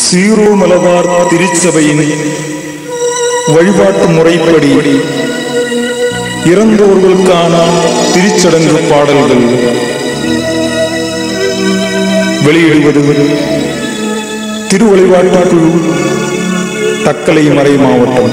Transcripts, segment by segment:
Zero Malabar திருச்சபையின் வழிபாட்டு முறைப்படி இறந்தோர்களுக்கான திருச்சடங்கு பாடல்கள் வெளியிடுவது திருவழிபாட்டு குழு தக்கலை மறை மாவட்டம்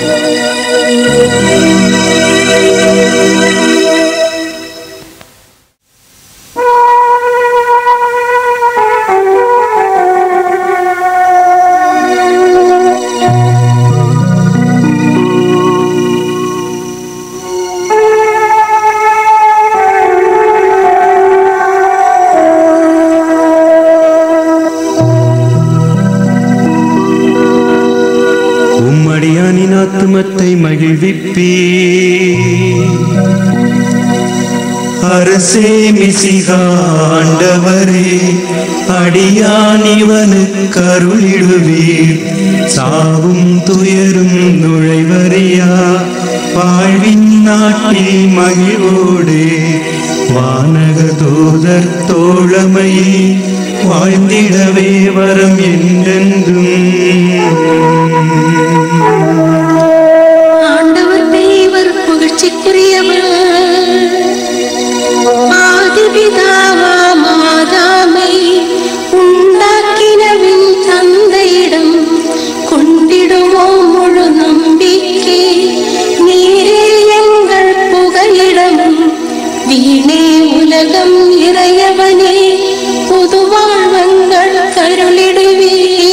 உம்மடியானின் ஆத்துமத்தை மகிழ்விப்பே அரசே மிசிகாண்டவரே அடியான் இவனுக்கு அருளிடுவீர் சாவும் துயரும் நுழைவறியா வாழ்வின் நாட்டில் மகிழ்வோடு வானக தூதர் தோழமையே வாழ்ந்திடவே வரம் என்றென்றும் ஆண்டவர் தேவர் புகழ்ச்சிக்குரியவர் ஆதிபிதாவாம் ஆதாமை உண்டாக்கினவின் தந்தையிடம் கொண்டிடுவோம் முழு நம்பிக்கை நீரே எங்கள் புகலிடமும் வீணே உலகம் இறையவனே புது வாழ்வங்கள் கருளிடுவே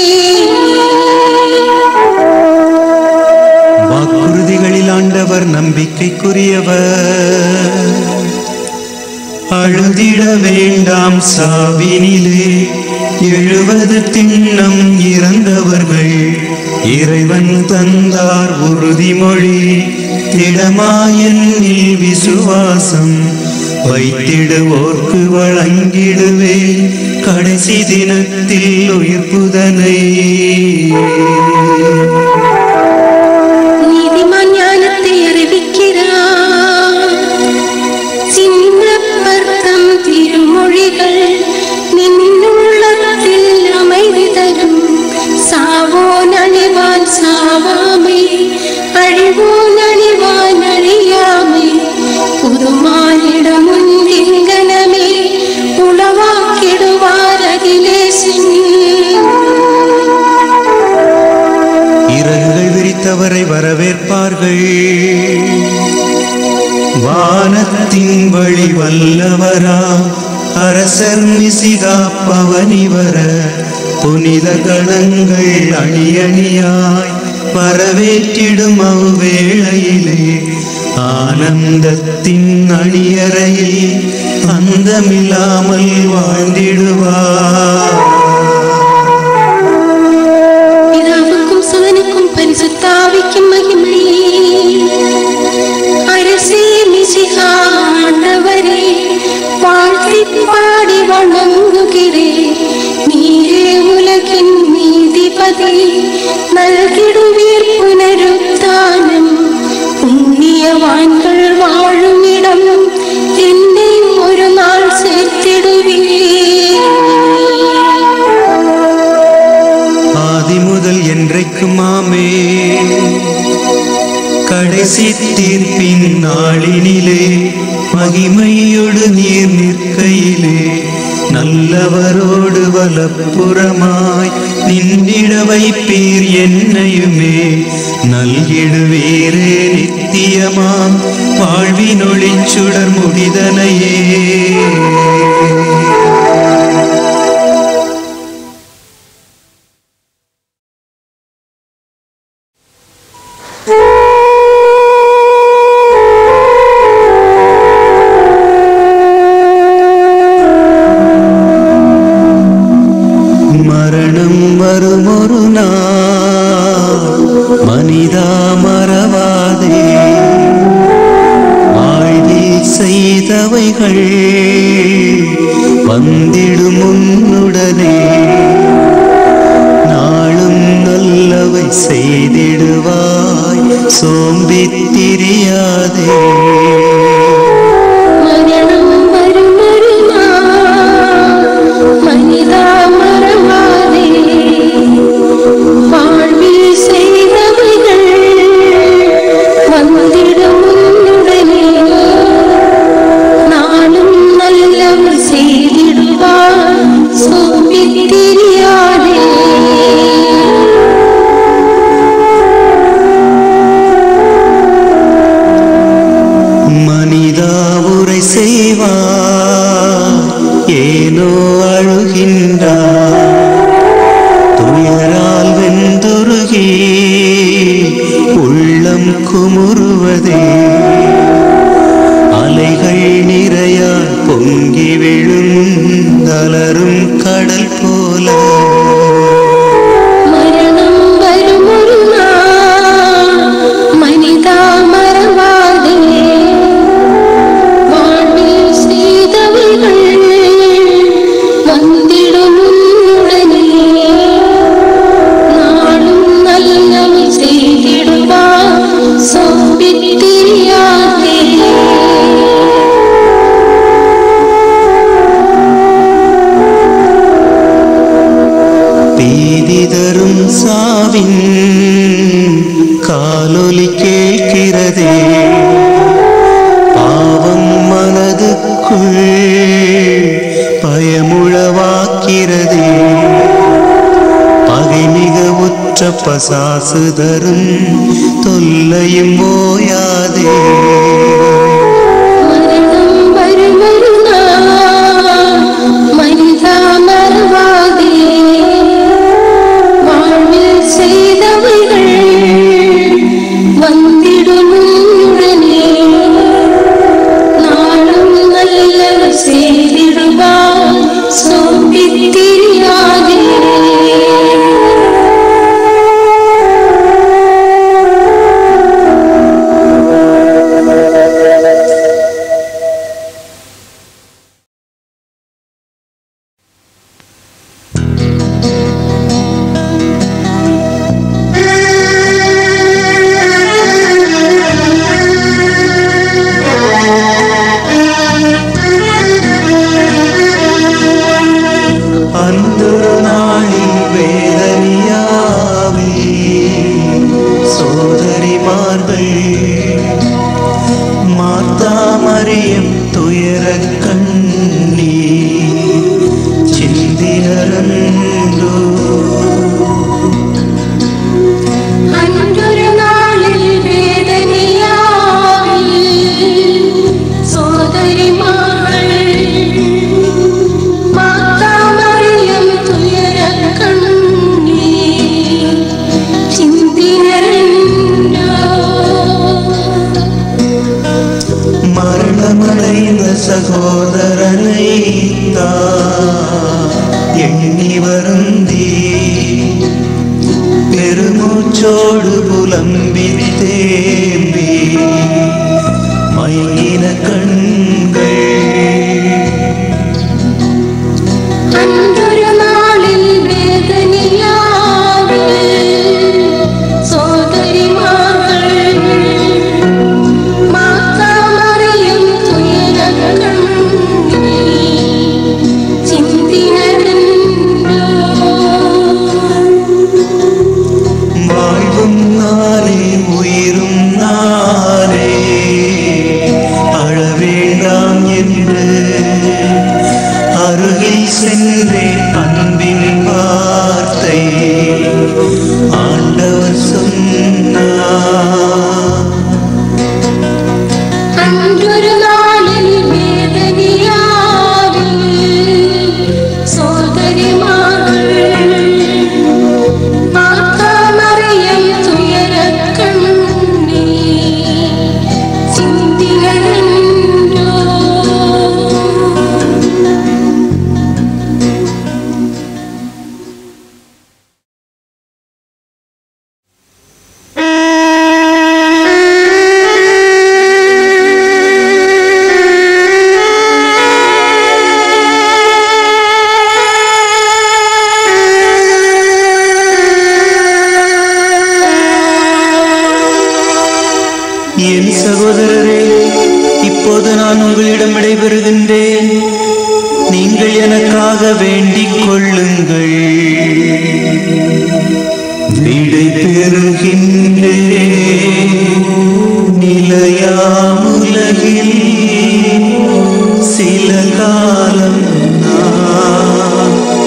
வாக்குறுதிகளில் ஆண்டவர் நம்பிக்கைக்குரியவர் அழுதிட வேண்டாம் சாவினிலே எழுவது திண்ணம் இறந்தவர்கள் இறைவன் தந்தார் உறுதிமொழி திடமாயன்னில் விசுவாசம் வைத்திடுவோர்க்கு வழங்கிடுவே கடைசி தினத்தில் உயிர்ப்புதனை நீதிமான் ஞானத்தை அறிவிக்கிறார் சின்னப்பர்த்தம் திருமொழிகள் நின்னுள்ளத்தில் அமைதி தரும் சாவோ நனிவான் சாவாமை அழிவோன் அழிவான் அழியாமை புதுமானிடம் முன்திங்கனமே உளவாக்கிடுவார் அகிலேசன் இறகுகள் விரித்தவரை வரவேற்பார்கள் வானத்தின் வழி வல்லவரா அரசர் மிசிகா பவனி வர புனித கணங்கள் அணி அணியாய் வரவேற்றிடும் அவ்வேளையிலே ஆனந்தத்தின் அணியறையில் அந்தமில்லாமல் வாழ்ந்திடுவார் பிதாவுக்கும் சுவனுக்கும் பரிசுத்தாவிக்கும் மகிமை அரசே மிசிகா ஆண்டவரே வாழ்த்தி பாடி வணங்குகிறேன் நீரே உலகின் நீதிபதி நல்கிடுவீர் புனருத்தானம் புண்ணியவான்கள் வாழும் இடம் என்னை ஒரு நாள் சேர்த்திடுவீர் ஆதி முதல் என்றைக்கும் ஆமே கடைசி தீர்ப்பின் நாளினிலே மகிமையொடு நீர் நிற்கையிலே நல்லவரோடு வலப்புறமாய் நின்றிட வைப்பீர் என்னையுமே நல்கிடுவீரே நித்தியமாம் வாழ்வினொளிச் சுடர் முடிதனையே மரணம் வரும் ஒரு நாள் மனிதா மறவாதே வாழ்வில் செய்தவைகள் வந்திடும் உன்னுடனே நாளும் நல்லவை செய்திடுவாய் சோம்பித் திரியாதே மரணம் வரும் ஒரு நாள் மனிதா மறவாதே சோம்பித் திரியாதே மனிதா உரை செய்வார் ஏனோ அழுகின்றார் துயரால் வெந்துருகி உள்ளம் குமுறுவதே அலைகள் நிறையால் பொங்கி விழுந்தலரும் கடல் போல மரணம் வரும் ஒரு நாள் மனிதா மறவாதே வாழ்வில் செய்தவைகள் வந்திடும் உன்னுடனே நாளும் நல்லவை செய்திடுவார் சோம்பித் திரியாதே பீதி தரும் சாவின் காலொலி கேட்கிறதே பாவம் மனதுக்குள் பயமுழவாக்கிறதே பகை மிக உற்ற பசாசு தரும் தொல்லையும் ஓயாதே மரணம் வரும் ஒரு நாள் மனிதா மறவாதே வாழ்வில் செய்தவைகள் வந்திடும் உன்னுடனே நாளும் நல்லவை செய்திடுவார் சோம்பித் திரியாதே அந்தொரு நாளில் வேதனியாவே சோதரிமார்கள் மாத்தாமரியம் துயர கண்ணீ சிந்தியரந்தோ அன்றொரு நாளில் வேதனையாவில் சோதரிமார்கள் மாத்தாமரியம் துயரக் கண்ணீர் சிந்தினரன்றோ. மரணமடைந்த சகோதரனை தான் எண்ணி வருந்தி பெருமூச்சோடு புலம்பி தேம்பி மயின கண்கள் அன்றொரு நாளில் வேதனையாவில் சோதரிமார்கள் மாத்தாமரியம் துயரக் கண்ணீர் சிந்தினரன்றோ. வாழ்வும் நானே உயிரும் நானே அழ வேண்டாம் என்று அருகில் சென்றே அன்பின் வார்த்தை ஆண்டவர் சொன்னார் அன்றொரு நாளில் வேதனையாவில் சோதரிமார்கள் மாத்தாமரியம் துயரக் கண்ணீர் சிந்தினரன்றோ. என் சகோதரரே இப்போது நான் உங்களிடம் விடைபெறுகின்றேன் நீங்கள் எனக்காக வேண்டிக் கொள்ளுங்கள் விடை பெறுகின்றேன் நிலையாமுலகில் சில காலம் நான்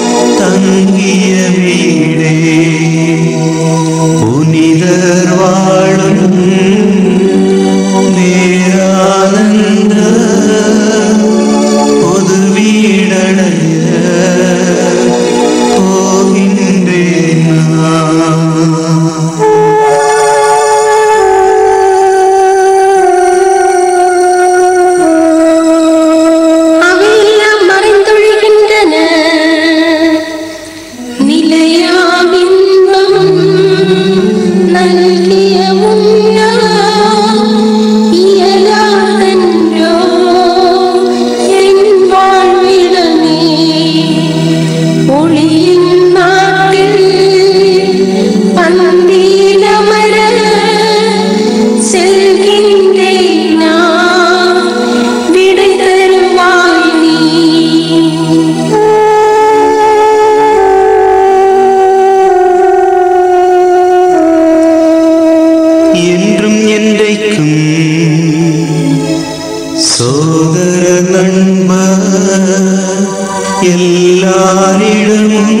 எல்லாரிடமும்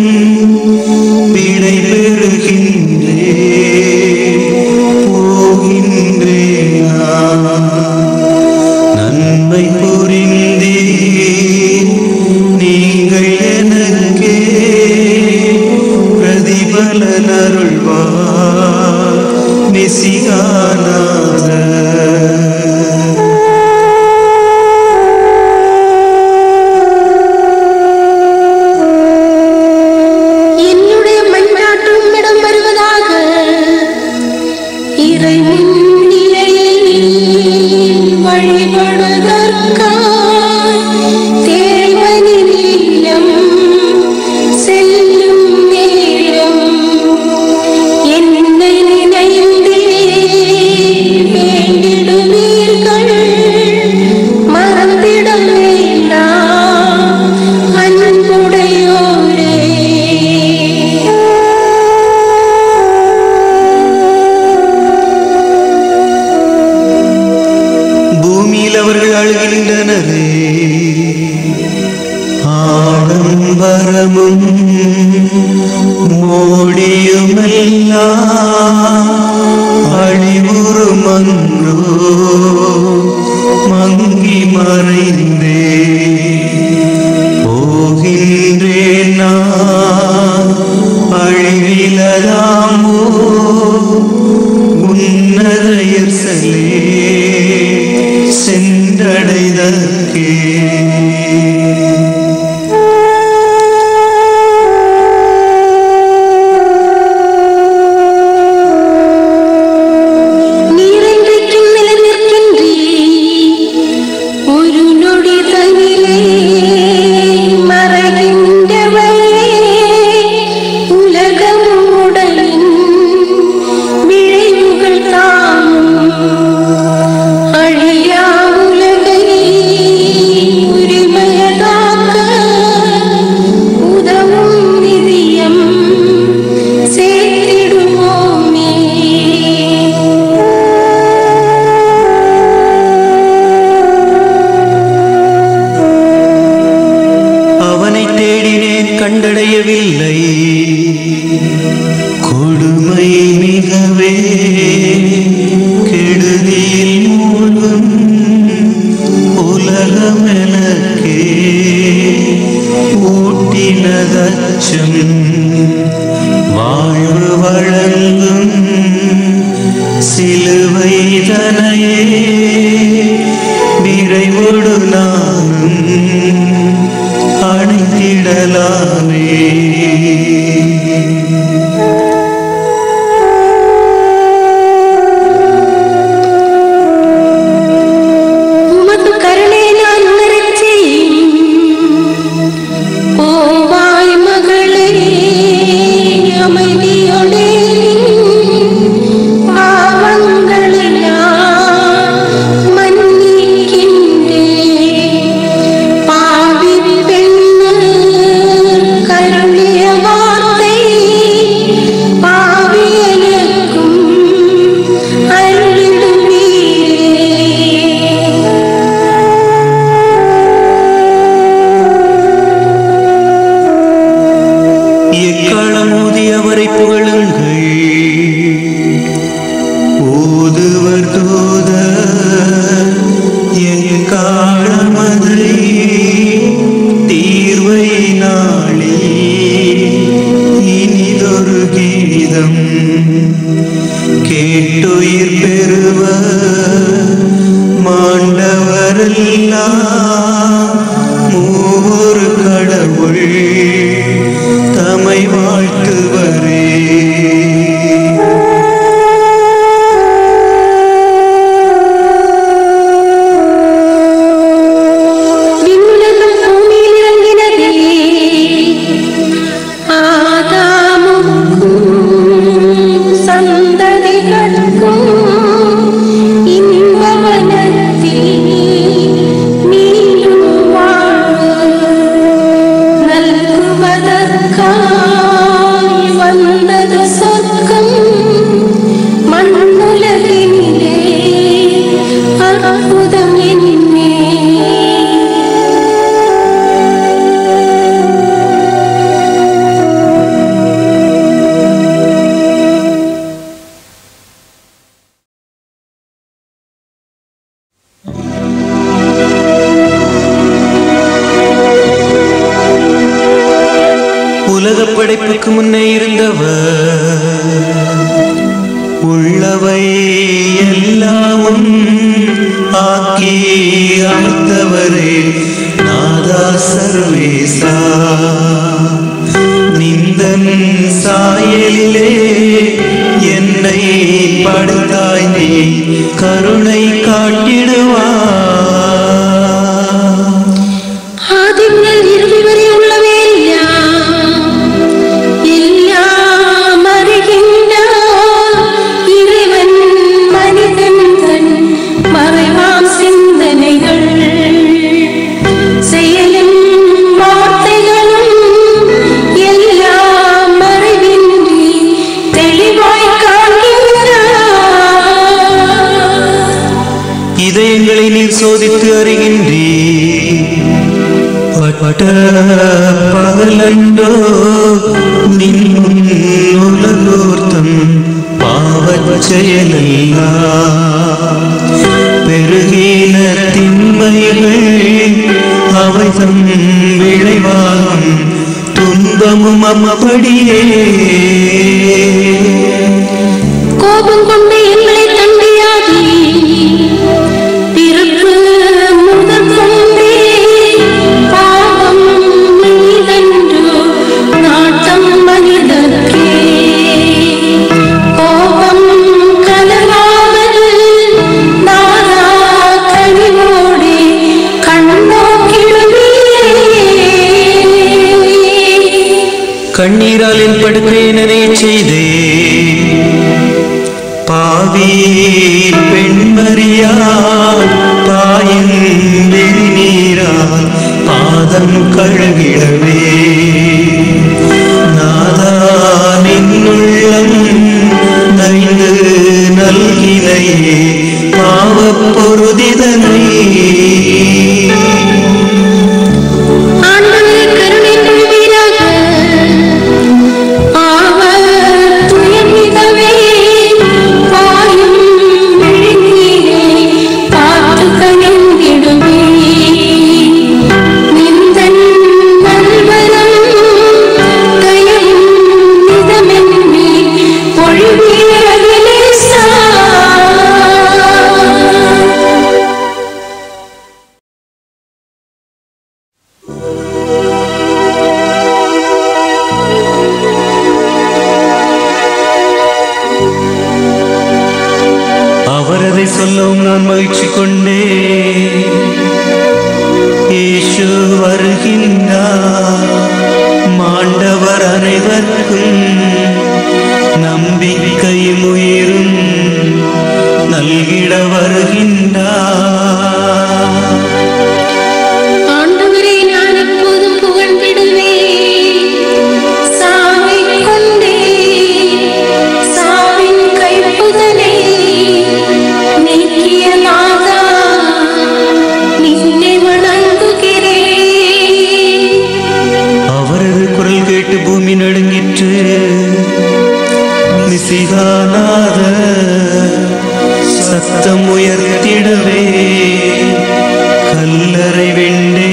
விடை பெறுகின்றே போகின்றேன் நான். நன்மை புரிந்தே நீங்கள் எனக்கே பிரதிபலன் அருள்வார் மெசிகானாக என்னுடைய மன்றாட்டும் இடம் வருவதாக இறை முன்னிலையில் வழிபடுதற்காய் தேவனின் இல்லம் செல்லும் நேரம் என்னை நினைந்தே வேண்டிடுவீர்கள் மறந்திட வேண்டாம் அன்புடையோரே பூமியில் அவர்கள் அழுகின்றனரே ஆடம்பரமும் மோடியுமெல்லாம் அழிவுறுமன்றோ மங்கி மறைந்தே போகின்றேன் நான் அழிவிலதாமோ உன்னத எர்சலே சென்றடைதற்கே நீரென்றைக்கும் நிலைநிற்கின்றீர். ஒரு நொடி தனிலே மறைகின்றவரே. உலகம் உடலின் விளைவுகள் தாமும் அழியா உலகை உரிமையதாக்க உதவும் நிதியம் சேர்த்திடுவோமே அவனை தேடினேன் கண்டடையவில்லை கொடுமை மிகவே கெடுதியில் மூழ்கும் உலகமெனக்கே ஊட்டினதச்சம் வாழ்வு வழங்கும் சிலுவை தனையே விரைவோடு நானும் அணைத்திடலாமே உமது கருணை நான் உணரச் செய்யும். போவாய் மகளே, அமைதியோடே நின் பாவங்களெல்லாம் படைப்புக்கு முன்னே இருந்தவர் உள்ளவை எல்லாமும் ஆக்கி அமைத்தவரே நாதா சர்வேசா நிந்தன் சாயலிலே என்னை படுத்தாய் நீ கருணை காட்டிடுவார் ஆதி முதல் இறுதி வரை உள்ளவே எல்லாம் எல்லாம் அறிகின்றார் இறைவன் மனிதன் தன் மறைவாம் சிந்தனைகள் செயலும் வார்த்தைகளும் எல்லாம் மறைவின்றி தெளிவாய் காண்கின்றார் இதயங்களை நீர் சோதித்து அறிகின்றீ பட்ட பகலண்டோ நின் உலகோர்த்தம் பாவச் செயலெல்லாம் பெருகின திண்மைகள் அவை தம் விளைவாகும் துன்பமும் அப்படியே கோபம் கொண்டு எங்களை தண்டியாதே பிறப்பு முதற் கொண்டே பாவம் நீதன்றோ நாட்டம் மனிதர்க்கே கோபம் கலராமல் நாரா கனிவோடே கண்ணோக்கிடுவீரே கண்ணீரால் என் படுக்கையை நினைய செய்தே பாவி பெண்மறியால் பாயின் வெறிநீரால் பாதம் கழுகிடவே நாதா நின்னுள்ளம் நைந்து நல்கினையே பாவப் பொருதிதனை ஆண்டவரே கருணை கொள்வீராக அவர் துயமிதவே பாயும் விழிநீரே பார்த்து கனிந்திடுவே நிந்தன் நல்வரம் தயவும் நிதமென்மே பொழிவீர் அகிலேசா அவர் அதை சொல்லவும் நான் மகிழ்ச்சி கொண்டே இயேசு வருகின்றார் மாண்டவர் அனைவருக்கும் நம்பிக்கையும் உயிரும் நல்கிட வருகின்றார் ஆண்டவரே நான் எப்போதும் புகழ்ந்திடுவேன் சாவை கொண்டே சாவின் கைப்புதனை நீக்கிய நாதா நின்னை வணங்குகிறேன் அவரது குரல் கேட்டு பூமி நடுங்கிற்று மிசிகானாத சத்தம் உயர்த்திடவே கல்லறை வெண்டே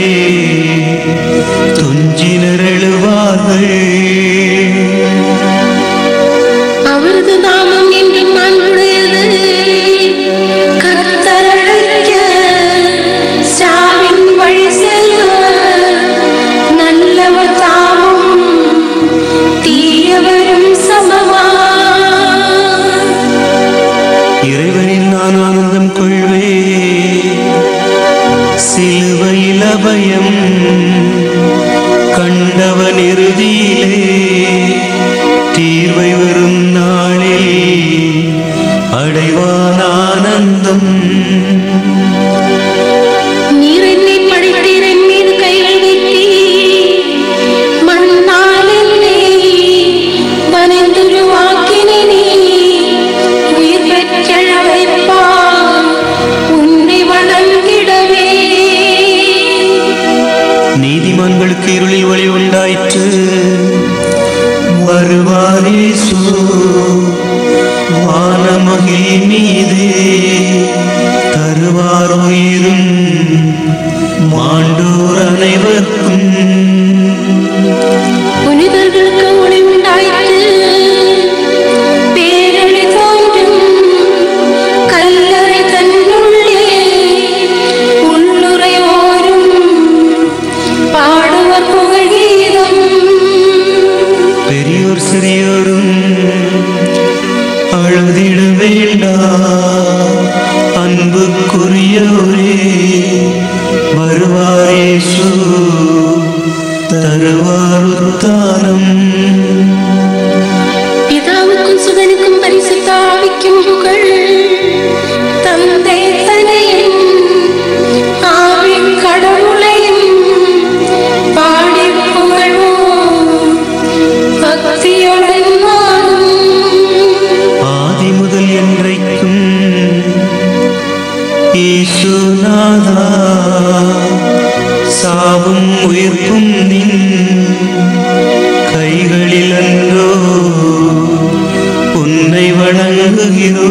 துஞ்சினர் எழுவார்கள் அவரது நாமம் என்றும் அன்புடையது கர்த்தரழைக்க சாவின் வழி செல்வ நல்லவர் தாமும் தீயவரும் சமமா இறைவனில் நான் ஆனந்தம் கொள்வே சிலுவையில் அபயம் கண்டவன் இறுதியிலே தீர்வை வரும் நாளில் அடைவான் ஆனந்தம் நீர் என்னை படைத்தீர் என் மீது கைகள் வைத்தீர் மண்ணால் என்னை வனைந்துருவாக்கினீர் உயிர் பெற்றெழ வைப்பார் உன்னை வணங்கிடவே நீதிமான்களுக்கு இருளில் ஒளி உண்டாயிற்று வருவாரேசு வானமகிழ் மீது தருவார் உயிரும் மாண்டோர் அனைவருக்கும் புனிதர்களுக்கு தந்தாரேசு தருவாருத்தாரம் பிதாவுக்கும் சுதனுக்கும் பரிசுத்த ஆவிக்கும் புகழ் தந்தை தனையின் ஆவி கடவுளையும் பாடி புகழ்வோம் பக்தியுடன் வாழும் ஆதி முதல் என்றைக்கும் ஈசுநாதா சாவும் உயிர்ப்பும் நின் கைகளில் அன்றோ உன்னை வணங்குகிறோ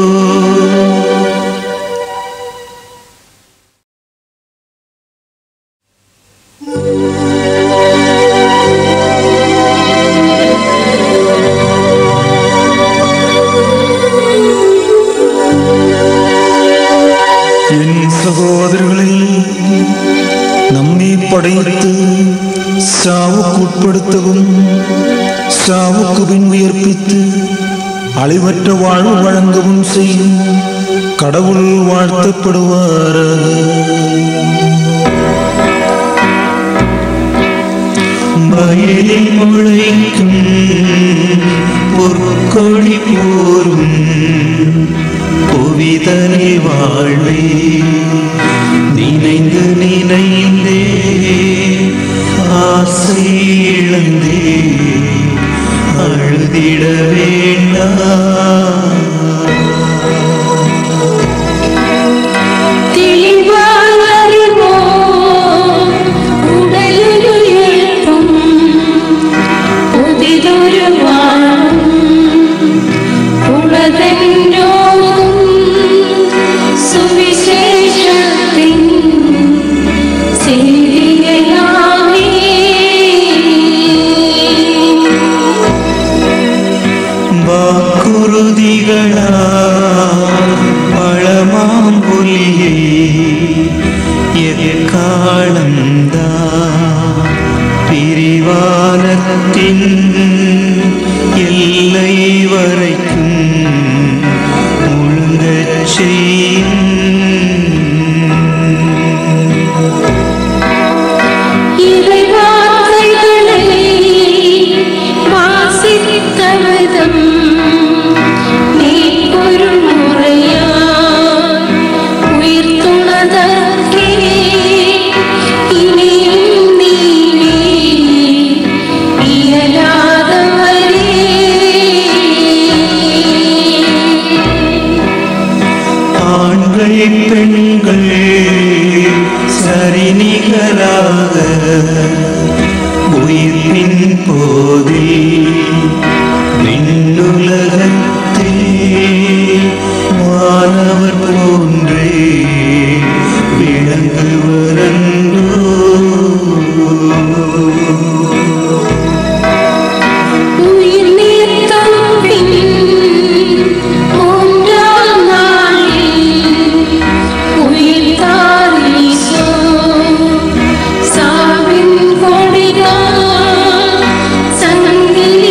என் சகோதரர்களே நம்மை படைத்து சாவுக்கு உட்படுத்தவும் சாவுக்கு பின் உயர்ப்பித்து அழிவற்ற வாழ்வு வழங்கவும் செய்யும் கடவுள் வாழ்த்தப்படுவாராக வயலில் முளைக்கும் பொற்கொடி போரும் புவிதனை வாழ்வே நினைந்து நினைந்தே ஆசை இழந்தே அழுதிட வேண்டாம் தெளிவாய் அறிவோம் உடலில் உயிர்ப்பும் புதிதொரு வாழும் உலகென்றோம் சுவிசேஷத்தின் செய்தியாமே வாக்குறுதிகளா பழமாம்பொலியை எக்காலந்தா பிரிவானத்தின் எல்லை வரைக்கும் முழுங்கச் செய்யும் இறைவார்த்தைகளை வாசித்தவதம் மெய்ப்பொருள் முறையாய் உயிர்த்துணர்தற்கே இனியும் நீவே இயலாதவரே ஆண்கள் பெண்கள் சரிநிகராக உயிர்ப்பின் போதில் விண்ணுலகத்தே வானவர் போன்றே விளங்குவரன்றோ உயிர் நீத்தம் பின் மூன்றாம் நாளில் உயிர்த்தார் ஈசோ. சாவின் கொடிதான் சங்கிலியாலே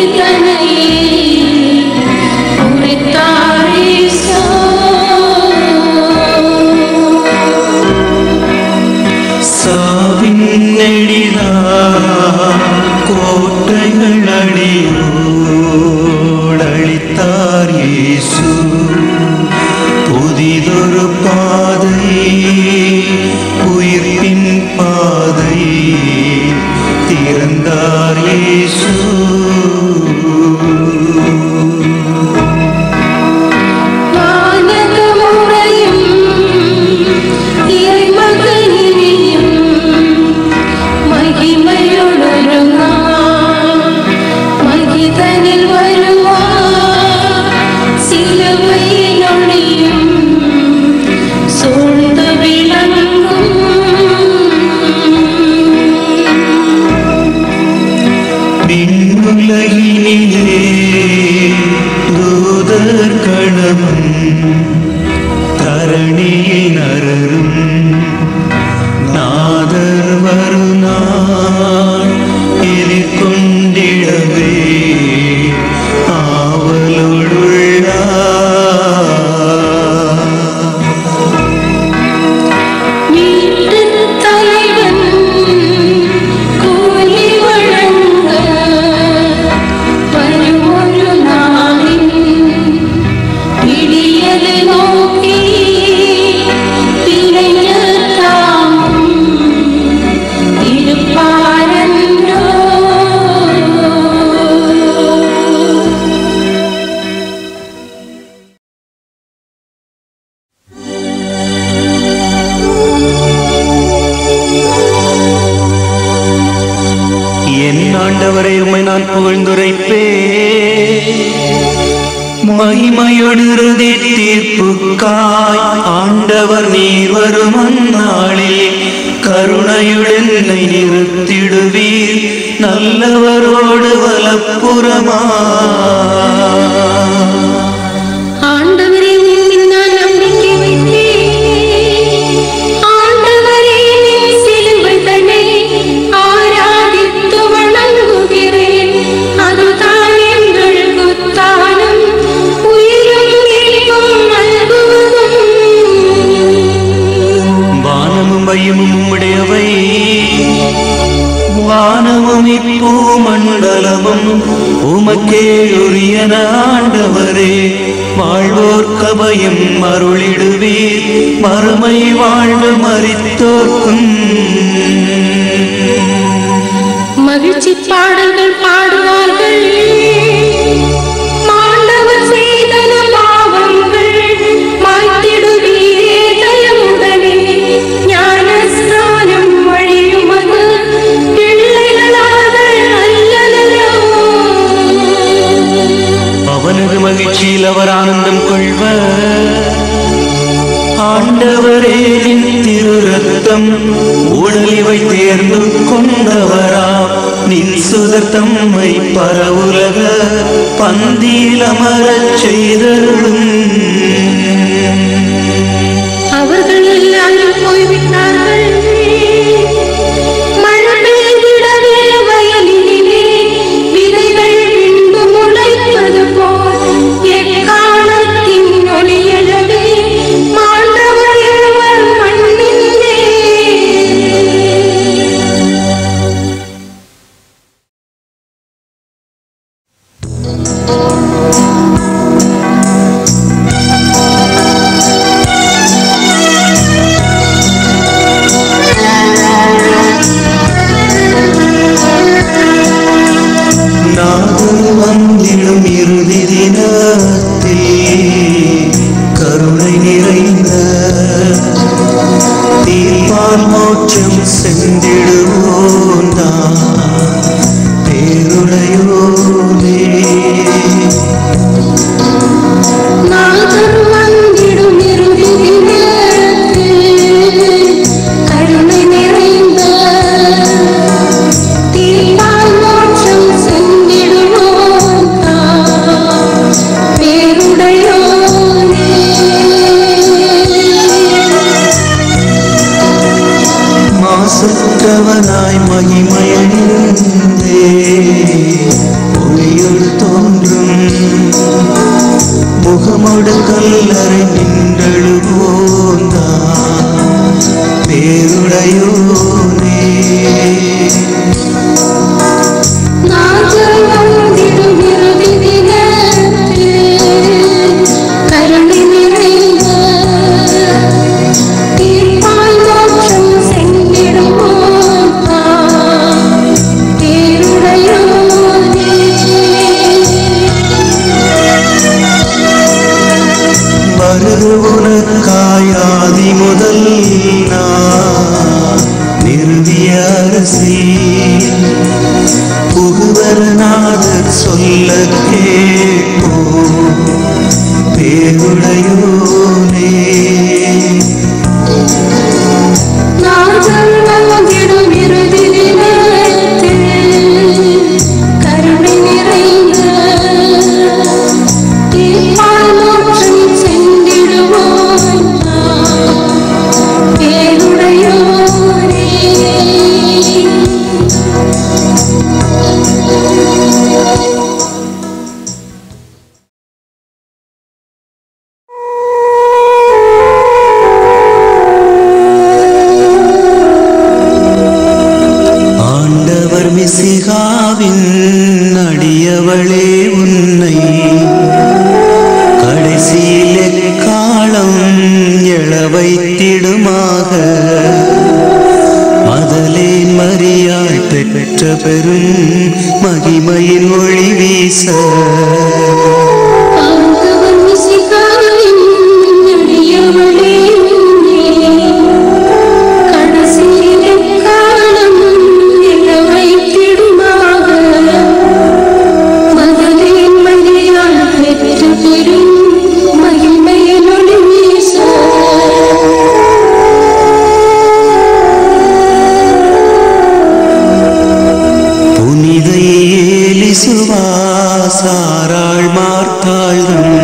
ஆண்டவரை உம்மை நான் புகழ்ந்துரைப்பே மகிமையொடு இறுதி தீர்ப்புக்காய் ஆண்டவர் நீர் வரும் அந்நாளில் கருணையுடன் என்னை நிறுத்திடுவீர் நல்லவரோடு வலப்புறமா ஆண்டவரே உம்மில் நான் நம்பிக்கை வைத்தேன். ஆண்டவரே நின் சிலுவை தன்னை ஆராதித்து வணங்குகிறேன். அதுதான் எங்களுக்கு தானம், உயிரும் மீட்பும் நல்குவதும். வானமும் வையமும் உம்முடையவை வானமும் இப்போ மண்டலமும் உமக்கே உரியன ஆண்டவரே வாழ்வோர் கபயம் அருளிடுவீர் மறுமை வாழ்வு மறித்தோர்க்கும் மகிழ்ச்சி பாடல்கள் பாடுவார்கள் மாண்டவர் செய்தன பாவங்கள் மாய்த்திடுவீரே தயவுடனே ஞானஸ்நானம் வழியுமது பிள்ளைகளாக அல்லலோ அவனது மகிழ்ச்சியில் அவர் ஆனந்தம் கொள்வர் ஆண்டவரே நின் திரு ரத்தம் உடலிவை தேர்ந்து கொண்டவரா நின் சுதர் தம்மை பரவுலக பந்தியில் அமரச் செய்தருளும் அவர்கள் எல்லாரும் போய்விட்டார்கள் மழை பெய்திடவே வயலிலே விதைகள் விண்டு முளைப்பது போல் எக்காலத்தின் ஒளியழவே மாண்டவர் எழுவர் மண்ணிலே நாடு வந்திடும் இறுதி தினத்தில் கருணை நிறைந்த தீர்ப்பால் மோட்சம் சென்றிடுவோம் பேருடையோனே நாதர் வந்திடும் இறுதி நேரத்தில் கருணை நிறைந்த தீர்ப்பால் மோட்சம் சென்றிடுவோம் தாம் பேருடையோனே. மாசற்றவனாய் மகிமையணிந்தே ஒளியுள் தோன்றும் முகமொடு கல்லறை நின்றழுவோந்தா பேருடையோனே நாதர் வந்திடும் இறுதி நேரத்தில் கருணை நிறைந்த தீர்ப்பால் மோட்சம் சென்றிடுவோம் தாம் பேருடையோனே. வருது உனக்காயாதி முதல் நான் நிறுவிய அரசி புகுவரநாதர் சொல்ல கேட்போ பேருடையோனே நாதர் வந்திடும் இறுதி நேரத்தில் கருணை நிறைந்த தீர்ப்பால் மோட்சம் சென்றிடுவோம் தாம் பேருடையோனே. ஆண்டவர் மிசிகாவின் அடியவளே உன்னை கடைசியில் எக்காலம் எழ வைத்திடுமாக மதலேன் மரியாள் பெற்ற பெரும் மகிமையின் ஒளி வீச ஆண்டவர் மிசிகாவின் அடியவளே உன்னே, கடைசியிலே காலம் எழ வைத்திடுமாக. சாராள் மார்த்தாள்கள்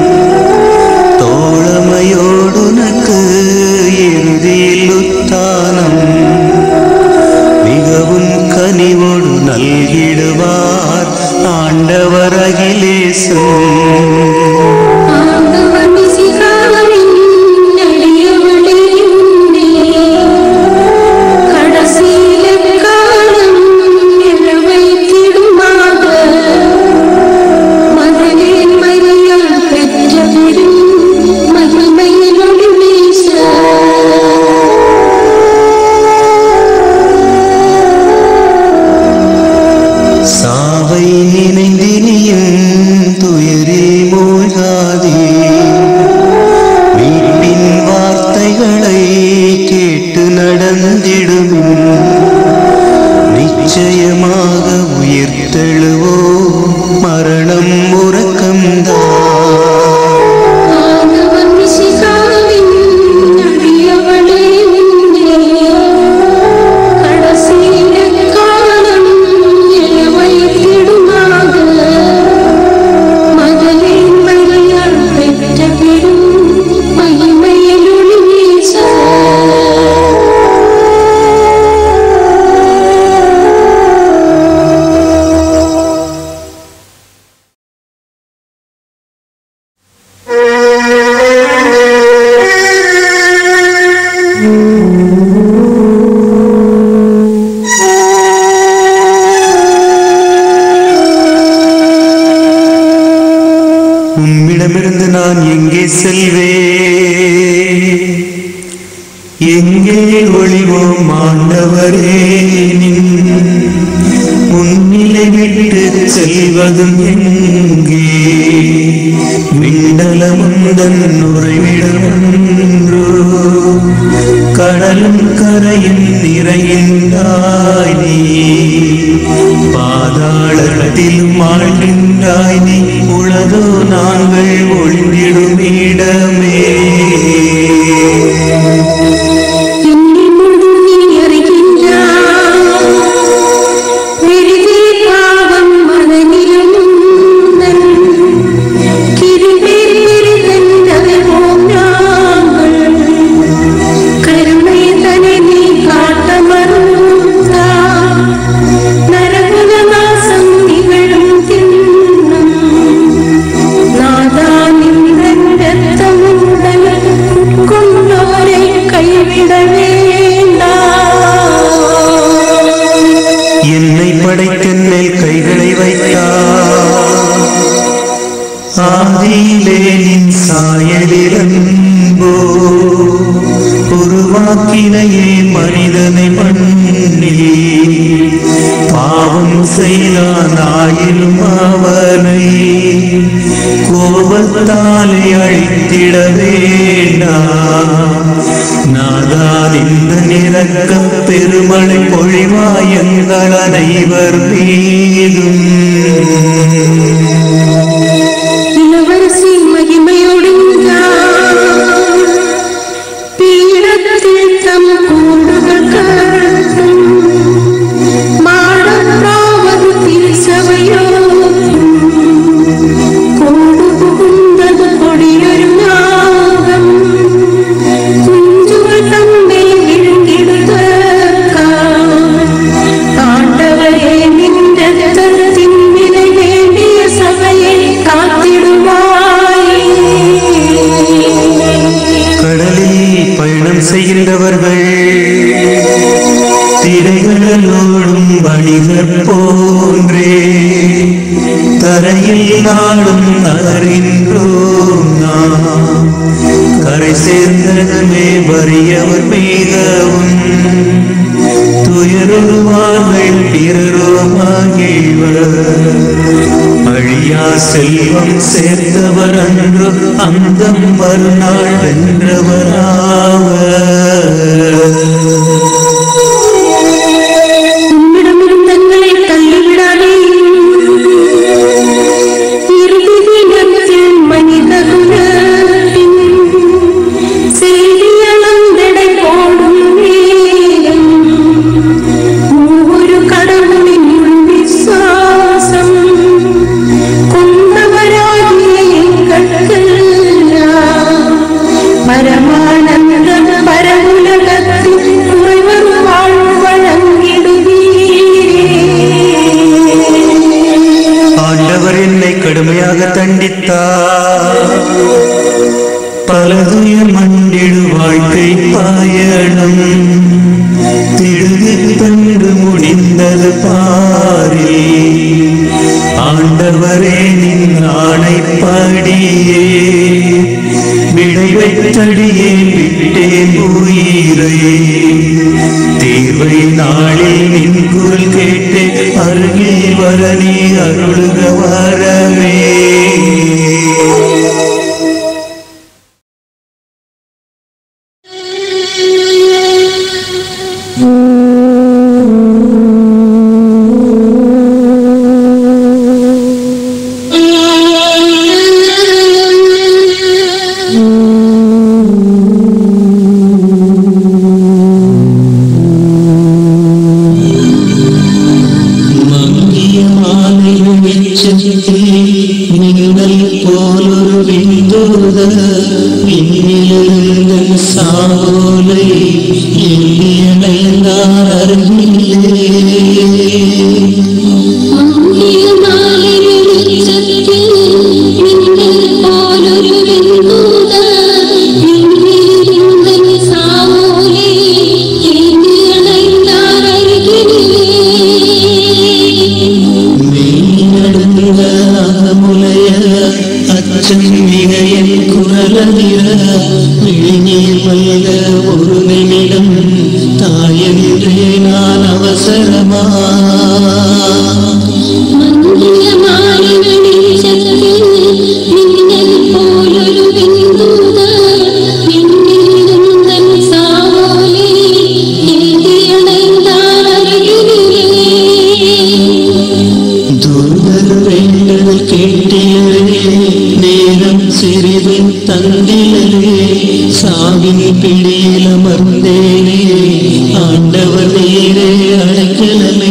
தோழமையோடுனக்கு இறுதியில் உத்தானம் மிகவும் கனிவோடு நல்கிடுவார் ஆண்டவர் அகிலேசன் ஆண்டவர் மிசிகாவின் நெடியவளே உன்னே. கடைசியில காலம் எழ வைத்திடுமாக. மகனேன் மரியாள் பெற்ற பெரும் மகிமையில் ஒளி வீச. சாவை நினைந்தினியும் துயரே மூழ்காதே மீட்பின் வார்த்தைகளை கேட்டு நடந்திடுமின் நிச்சயமாக உயிர்த்தெழுவோ மரணம் உறக்கம்தான் ஆண்டவர் மிசிகாவின் நெடியவளே உன்னே. கடைசியில காலம் எழ வைத்திடுமாக. மகனேன் மரியாள் பெற்ற பெரும் மகிமையில் ஒளி வீச. உம்மிடமிருந்து நான் எங்கே செல்வேன் எங்கே ஒளிவோம் ஆண்டவரே நின் முன்னிலை விட்டு செல்வதும் எங்கே விண்டலமுந்தன் உறைவிடமன்றோ கடலும் கரையும் நிறைகின்றாய் நீ பாதாளத்திலும் ஆழ்கின்றாய் நீ உலகோ நாங்கள் ஒளிந்திடும் இடமே என்னை முழுதும் நீ அறிகின்றாய். பெரிதே பாவம் மனதிலும் உந்தன். கிருபை பெரிதென்றறிவோம் நாங்கள். கருணை தனை நீ காட்ட மறுத்தாய். நரக நாசம் நிகழும் திண்ணம். நாதா நின்றன் இரத்தமுடன் கொண்டோரை கைவிட வேண்டாம் என்னை படைத்தென்னில் கைகளை வைத்தார் ஆதியிலே நின் சாயலிருந்தோ உருவாக்கினையே மனிதனை மண்ணி பாவம் செய்தான் ஆயினும் அவனை கோபத்தாலே அழித்திட வேண்டாம் நாதான் இந்த நிறக்க பெருமழை பொழிவாயங்கள் அனைவர் மீதும் இளவரசி மகிமையோடு நின்றார். பீடத்தில் தம் கூடுகள் கட்டும். மாடப்ராவது திருச்சபையோடும். கோடு புகுந்தது கொடியொரு நாகம். குஞ்சுகள் தம்மை விழுங்கிடுதற்காய். ஆண்டவரே நின்ற தரத்தின் விலை வேண்டிய சபையை காத்திடுவாய் கடலில் பயணம் செய்கின்றவர்கள் திரைகளோடும் வணிகர் போன்றே தரையில் நாடும் அறின்றோம் நாம் கரை சேர்ந்ததுமே வறியவர் மிகவும் துயருவார்கள் பிறரும் மகிழ்வர் அழியா செல்வம் சேர்ந்தவர் அன்று அந்தம் மறுநாள் வென்றவராவர் உம்மிடமிருந்து தங்களை தள்ளிவிடாதே இறுதி தினத்தில் மனித குலத்தின் செய்தி அளந்தடை போடும் நேரம் ஒவ்வொரு கடவுளின் விசுவாசம் நடந்து முடிந்தது பாரே ஆண்டவரே நின் ஆணைப்படியே விடை வைத்தடியே விட்டேன் உயிரை தீர்வை நாளில் நின் குரல் கேட்டு அருகில் வர நீ அருளுக வரவே மங்கிய மாலை வெளிச்சத்தில் மின்னல் போலொரு விந்தோத விண்ணிலிருந்த சாவோலை எண்ணிய நயந்தார் அருகிலே மங்கிய மாலை வெளிச்சத்தில் மின்னல் போலொரு வெண்தூத விண்ணிலிருந்த சாவோலே ஏந்தி அணைந்தார் அருகிலே. மெய்நடுங்க அகமுலைய அச்சம் மிக என் குரலறிய விழிநீர் மல்க ஒரு நிமிடம் தாயென்றே நான் அவசரமா மங்கிய மாலை வெளிச்சத்தில் மின்னல் போலொரு வெண்தூத விண்ணிலிருந்த சாவோலே ஏந்தி அணைந்தார் அருகிலே. தூதர் வேண்டுதல் கேட்டிலே நேரம் சிறிது தந்திலே சாவின் பிடியில் அமர்ந்தேனே ஆண்டவர் நீரே அழைக்கலமே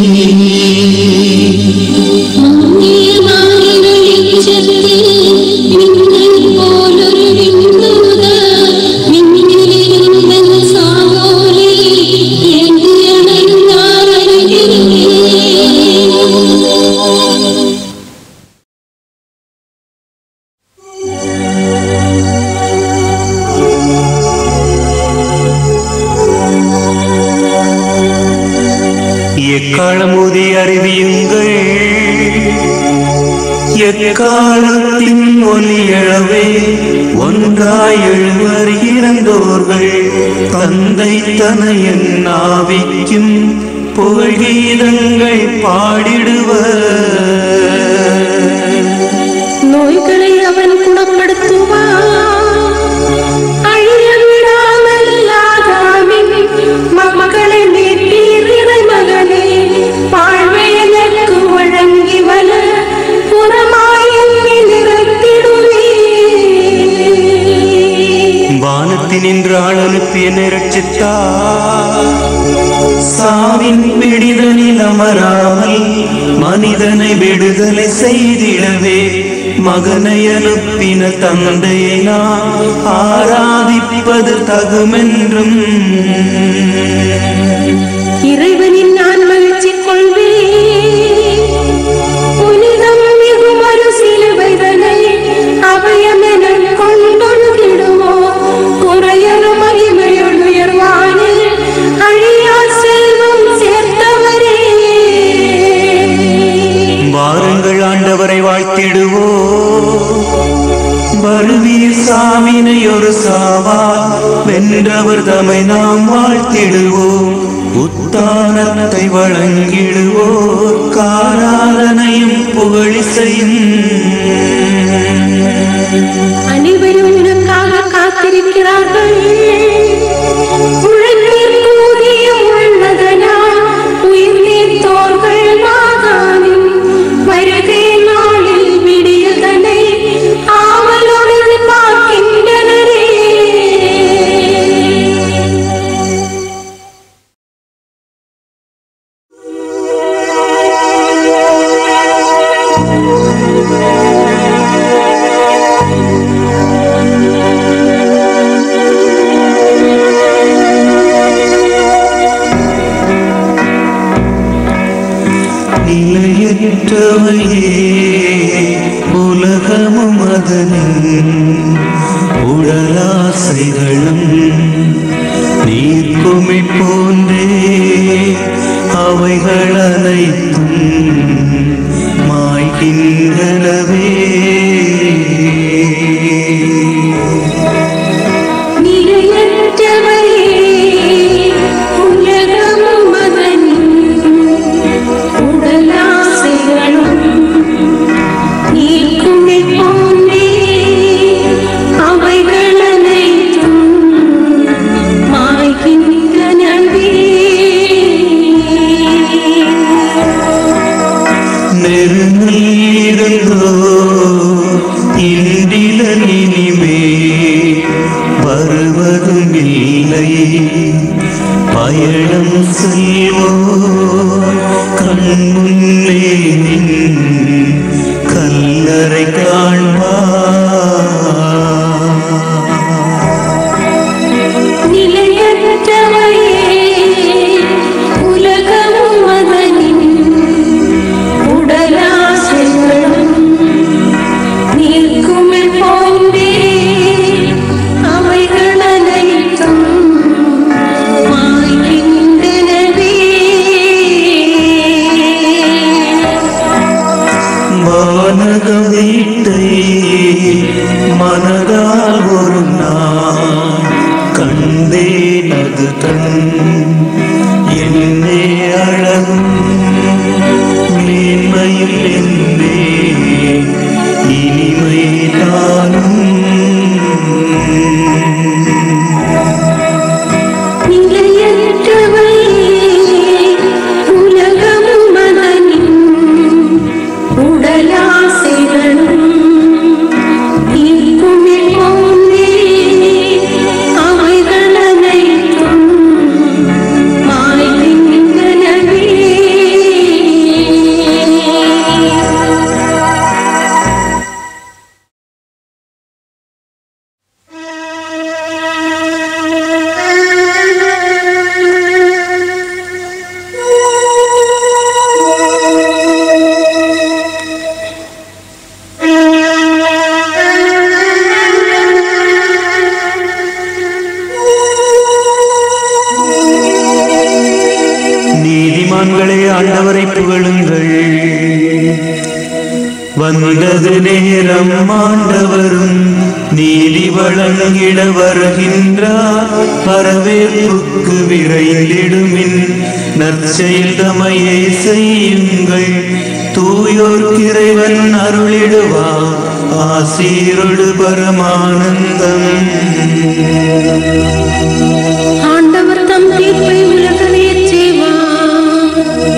மங்கிய மாலை வெளிச்சத்தில் மின்னல் போலொரு விண்தூத விண்ணிலிருந்த சாவோலே ஏந்தி அணைந்தார் அருகிலே. எக்காலமுதி அறிவியுங்கள் எக்காலத்தின் ஒலி எழவே ஒன்றாய் எழுவர் இறந்தோர்கள் தந்தை தனையன் ஆவிக்கும் புகழ்கீதங்கள் பாடிடுவர் நோய்களை அவன் குணப்படுத்துவான் அழிய விடாமல் ஆதாமின் மக்களை மீட்டீர் இறை மகனே வாழ்வை எனக்கு வழங்கி வல புறமாயின் நிறுத்திடுவே வானத்தினின்று ஆள் அனுப்பி என்னை ரட்சித்தார் சாவின் விடுதலில் அமராமல் மனிதனை விடுதலை செய்திடவே மகனை அனுப்பின தந்தையை நான் ஆராதிப்பது தகுமென்றும் இறைவனின் நான் மகிழ்ச்சி கொள்வேன் புனிதம் மிகும் ஒரு சிலுவைதனை அபயமென கொண்டொழுகிடுவோம் குறையறு மகிமையுள் உயர்வானில் அழியா செல்வம் சேர்த்தவரே வாருங்கள் ஆண்டவரை வாழ்த்திடுவோ வருவீர் சாமினை ஒரு சாவா வென்றவர் தமை நாம் வாழ்த்திடுவோம் உத்தானத்தை வழங்கிடுவோர் காராதனையும் புகழிசையும் அனைவரும் உனக்காக காத்திருக்கிறார்கள் உழைநீர் கூதிய உள்ளதனா உயிர் நீர்த்தோர்கள் மாதாவின் வருகை நாளில் விடியதனை ஆவலோடு பார்க்கின்றனரே நிலையற்றவையே உலகமும் அதனின் உடலாசைகளும் நீர்க்குமி போன்றே அவை அவைகள் அனைத்தும் மாய்கின்றனவே நிலையற்றவையே உலகமும் அதன் உடலாசைகளும் நீர்க்குமி போன்றே அவைகள் அனைத்தும் மாய்கின்றனவே நெருங்கியிருந்தோ இன்றில இனிமே வருவதும் இல்லை பயணம் செய்வோ கண்முன்னே நின் கல்லறை காண்பா நிலையற்றவையே உலகமும் அதனின் உடலாசைகளும் நீர்க்குமிழ் போன்றே அவைகள் அனைத்தும் மாய்கின்றனவே வானக வீட்டை மனதால் ஒரு நாள் கண்டேன் அது தன் என்னே அழகும் மேன்மையில் என்னே இனிமை தானும் நிலையற்றவையே உலகமும் அதனின் உடலாசைகளும் நீர்க்குமிழ் போன்றே அவைகள் அனைத்தும் மாய்கின்றனவே நீதிமான்களே ஆண்டவரை புகழுங்கள் வந்தது நேரம் ஆண்டவரும் நீதி வழங்கிட வருகின்றார் வரவேற்புக்கு விரைந்திடுமின் நற்செயல் தமையை செய்யுங்கள் தூயோர் இறைவன் அருளிடுவார் ஆசீரொடு பரமானந்தம் ஆண்டவர் தம் தீர்ப்பை உலகமே செய்வார்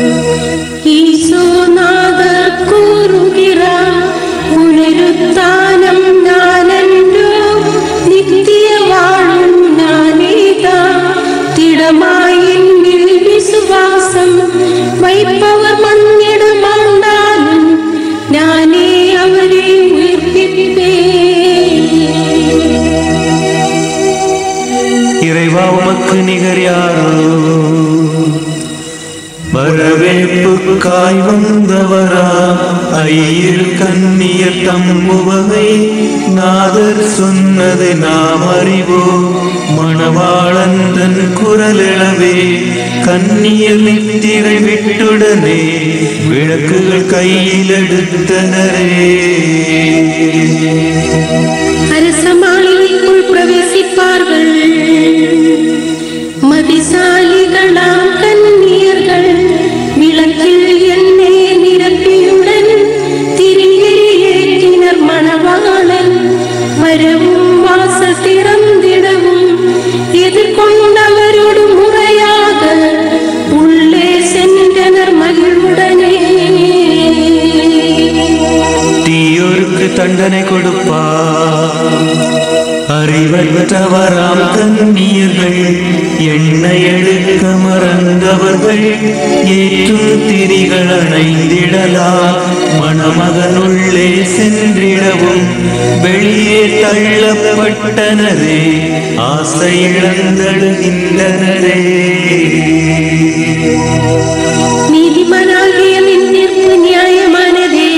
ஈசோநாதர் கூறுகிறார் புனருத்தானம் நானன்றோ நித்திய வாழும் நானேதான் திடமாயின் விசுவாசம் வைப்பவர் மண்ணிடமாண்டாலும் நானே அவரை உயிர்ப்பிப்பேன் இறைவா உமக்கு நிகர் யாரோ வரவேற்புக்காய் வந்தவரா ஐயில் கண்ணியர் தம்முவகை நாதர் சொன்னதை நாம் அறிவோம் மணவாளன் தன் குரலிழவே கண்ணியர் நித்திரை விட்டுடனே விளக்குகள் கையில் எடுத்தனரே அரச மாளிகைக்குள் பிரவேசிப்பார்கள் மதிசாலிகளாம் கன்னியர்கள் விளக்கில் எண்ணெய் நிரப்பியுடன் திரியில் ஏற்றினர் மணவாளன் வரவும் வாசல் திறந்திடவும் எதிர்கொண்டவரோடு முறையாக உள்ளே சென்றனர் மகிழ்வுடனே தீயோருக்கு தண்டனை கொடுப்பார் அறிவற்றவராம் கண்ணீர்கள் எண்ணெய் எடுக்க மறந்தவர்கள் ஏற்றும் திரிகள் அணைந்திடலா மணமகனுள்ளே சென்றிடவும் வெளியே தள்ளப்பட்டனரே ஆசை இழந்தழுகின்றனரே நீதிமனாகிய நின் தீர்ப்பு நியாயமானதே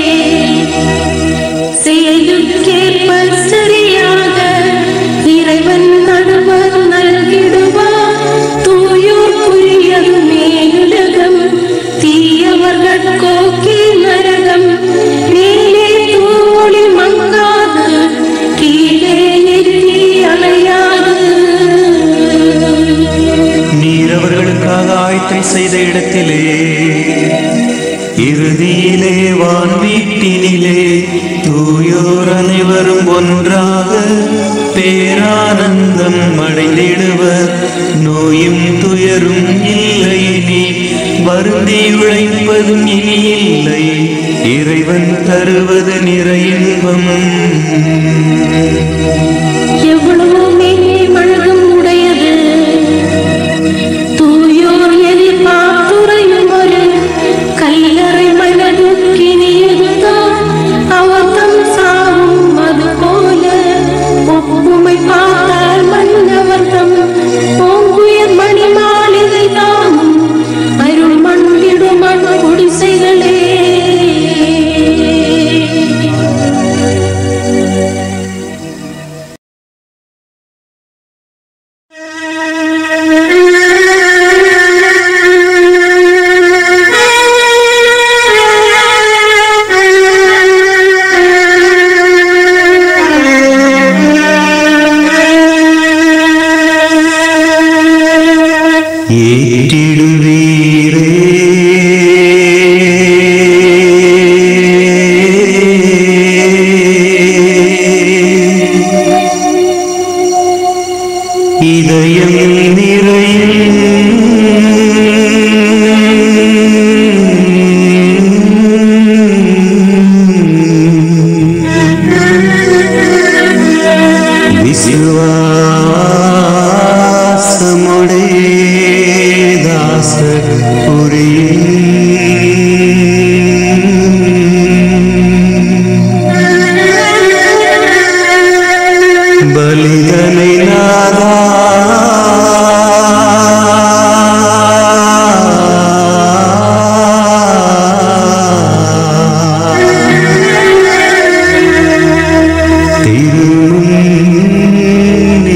செயலுக்கேற்ப சரியாக இறைவன் நடுவர் நல்கிடுவார் தூயோர்க்குரியது மேலுலகம் இறுதியிலே வான் வீட்டினிலே தூயோர் அனைவரும் ஒன்றாக பேரானந்தம் அடைந்திடுவர் நோயும் துயரும் இல்லை நீ வருந்தி உழைப்பதும் இனி இல்லை இறைவன் தருவது நிறையின்பம் எவ்வளவோ மேலே மழகம் உடையது தூயோர் எதிர்பார்த்துறையும் ஒரு கல்லறை மனதுக்கினியதுதான் அவர் தம் சாவும் அது போல ஒப்புமை பார்த்தால் மன்னவர் தம் பூங்குயர் மணி மாளிகை தாமும் அருள் மண்டிடும் மண் குடிசைகளே ஏற்றிடுவீரே இதயம் நிறையும் விசுவாசமுடே தாசர் புரியும் பலிதனை நாதா திருமுன்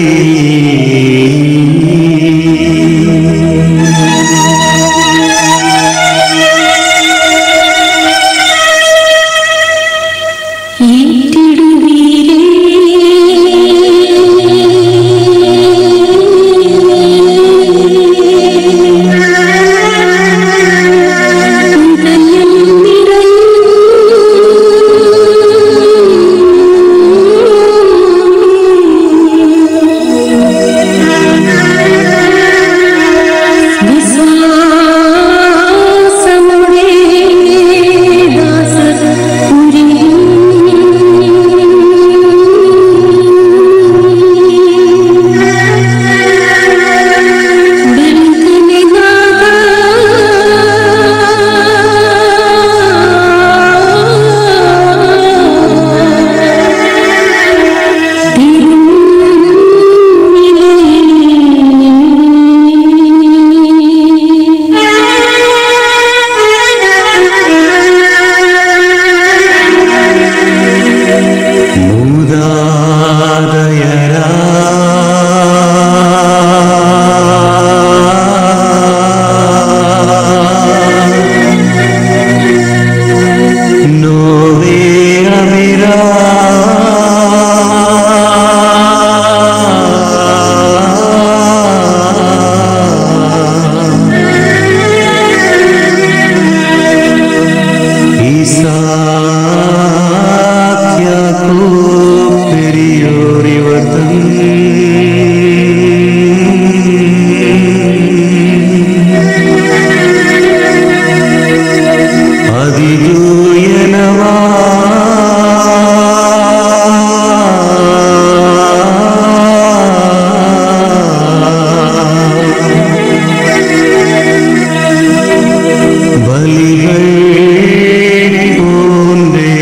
மூதாதையரா நோவே அமிரா ஈசாக்கியாக்கோ பெரியோர் இவர்தம் அதிதூயனவா பலிகள் போன்றே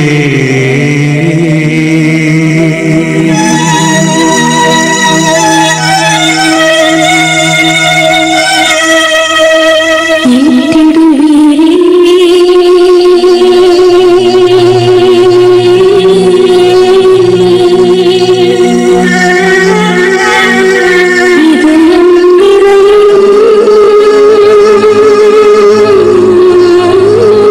இதயம் நிறையும்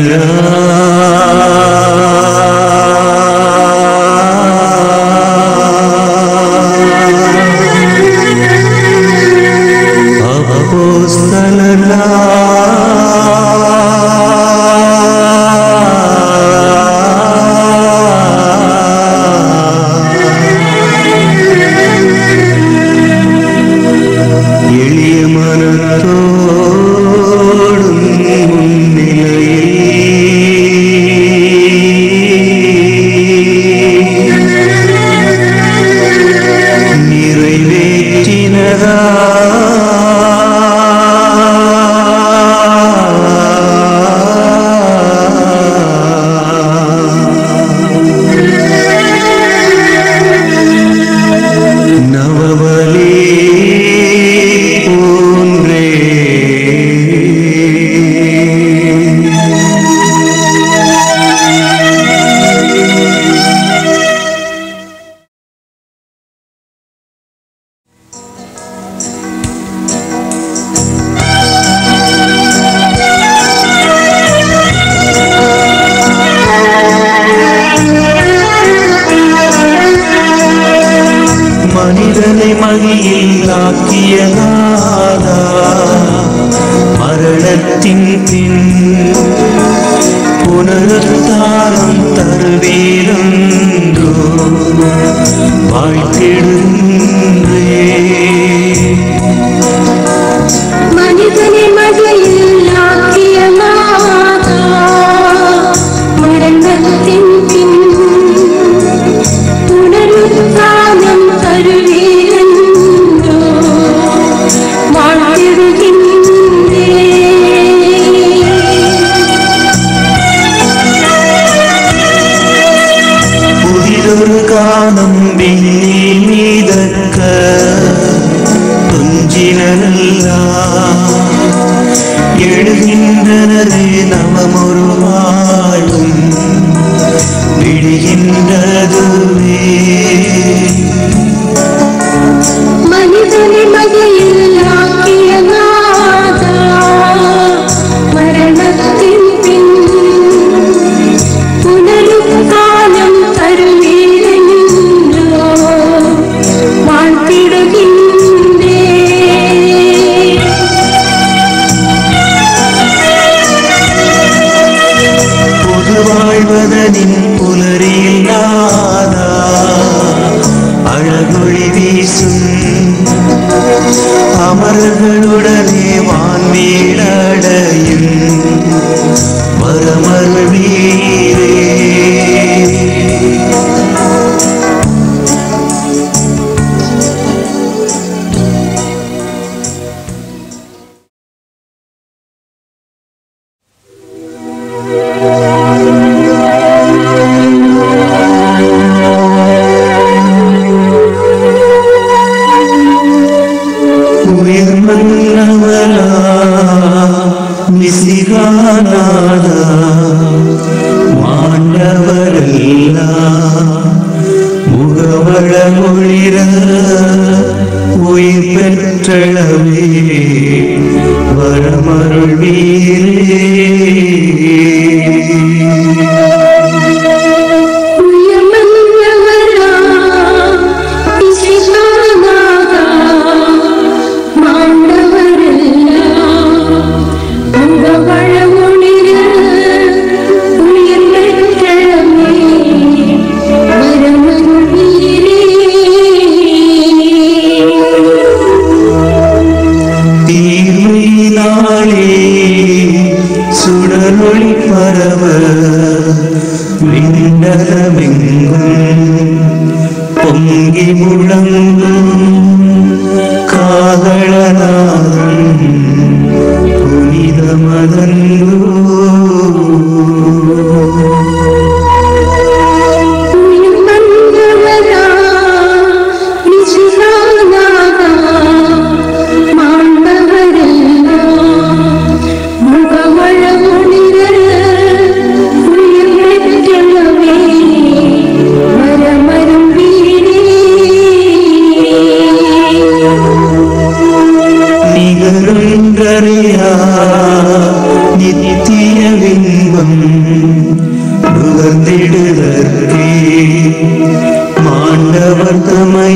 எளிய மனத்தோடும் முன்னிலையில் நிறைவேற்றினதா நவபலி போன்றே மனிதனை மகியில் ஆக்கிய நாதா மரணத்தின் பின் புனருத்தாரம் தருவீரன்றோ வாழ்த்திடுன்றே மனிதனை மகிழில் ஆக்கிய நாதா, மரணத்தின் பின் புனருத்தானம் தருவீரென்றோ வாழ்த்திடுகின்றேன். புதிதொரு காலம் விண்ணில் மீதக்க துஞ்சினல்லா எழுகின்றனரே நவமொரு வாழும் விடுகின்றதுவே மனிதனை மகிழில் ஆக்கிய நாதா, மரணத்தின் பின் புனருத்தானம் தருவீரென்றோ வாழ்த்திடுகின்றேன். பொது வாழ்வதனின் புலரில் நாதா அழகொளி வீசும் அமர்களுடனே வான்வீடடையும் வரமருளீரே உயிர் மன்னவரா விசிகானாதா மாண்டவரெல்லாம் முகவள மொழிர உயிர் பெற்றளவே வரமருள் உயர்மன்னவரா, இசைக்கானாதா, மாண்டவரெல்லாம் முகவளமொழிர உயிர் பெற்றமே வரமருளீரே. தீர்மையினாலே சுடரொளி பரவ விண்டலமெங்கும் பொங்கி முழங்கும் காதளநாதம் புனிதமதன்றோ உயர்மன்னவரா, இசைக்கானாதா, மாண்டவரெல்லாம் முகவளமொழிர உயிர் பெற்றமே வரமருளீரே. நிகருங்கரையா நித்திய வின்பம் அவர் தமை